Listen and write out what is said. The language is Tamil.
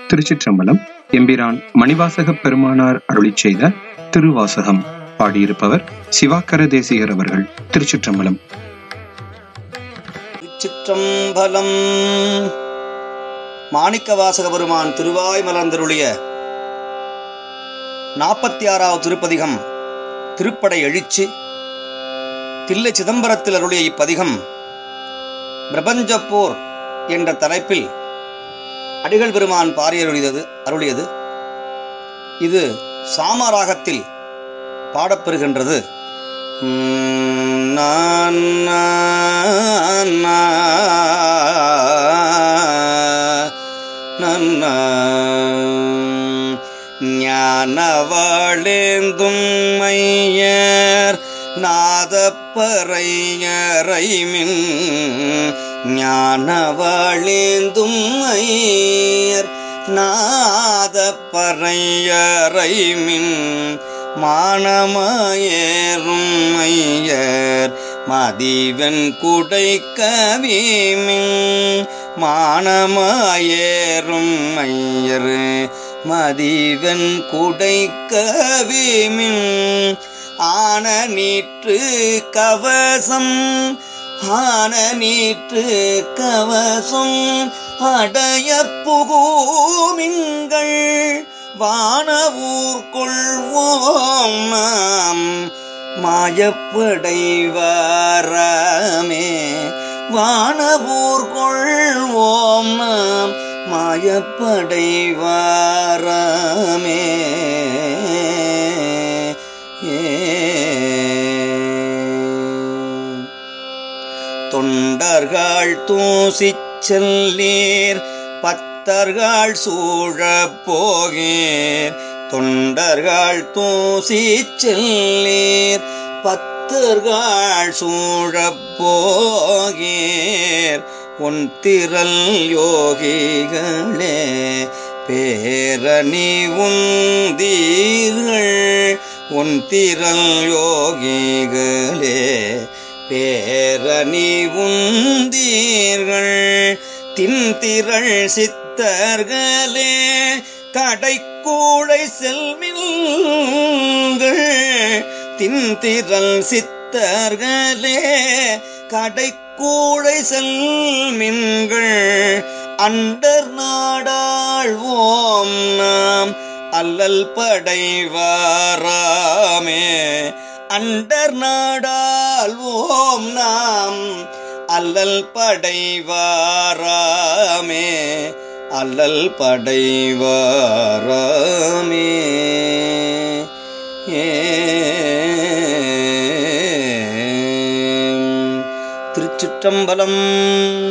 திருச்சிற்றம்பலம் எம்பிரான் மணிவாசக பெருமானார் அருளிச் செய்த திருவாசகம் பாடியிருப்பவர் சிவாக்கர தேசிகர் அவர்கள் திருச்சிற்றம்பலம் திருச்சிற்றம்பலம் மாணிக்கவாசக பெருமான் திருவாய் மலர்ந்தருளிய நாற்பத்தி ஆறாவது திருப்பதிகம் திருப்படை எழுச்சி தில்லை சிதம்பரத்தில் அருளிய இப்பதிகம் பிரபஞ்சப்போர் என்ற தலைப்பில் அடிகள் பெருமான் பாரியருளியது அருளியது இது சாமராகத்தில் பாடப்பெறுகின்றது உம், நான் நான் ஞானவாழேந்தும் மையர் நாதப்பறையறைமின் ஞானவாழேந்தும் மையர் நாதப்பறையறைமின் மானமாயேறும் மையர் மதிவன் குடை கவிமின் மானமாயேறும் மையர் மதிவன் குடை கவிமின் ஆன நீற்று கவசம் ஆன நீற்று கவசம் அடைய புகூமிங்கள் வானவூர் கொள்வோம் நாம் மாயப்படைவாராமே வானவூர் கொள்வோம் நாம் மாயப்படைவாராமே தொண்டர்கள் தூசிச் செல்லீர் பத்தர்கள் சூழப் போகீர் தொண்டர்கள் தூசிச் செல்லீர் பத்தர்கள் சூழப் போகீர் உன் திரள் யோகிகளே பேரணி உந்தீர்கள் உன் திரள் யோகிகளே பேரணி உந்தீர்கள் தின்திரள் சித்தர்களே கடைக்கூடை செல்மில்கள் தின்திரள் சித்தர்களே கடைக்கூடை செல்மின்கள் அண்டர் நாடாழ்வோம் நாம் அல்லல் படைவாராமே அண்டர் நாடாழ்வோம் நாம் அல்லல் படைவாராமே அல்லல் படைவாராமே ஏ திருச்சிற்றம்பலம்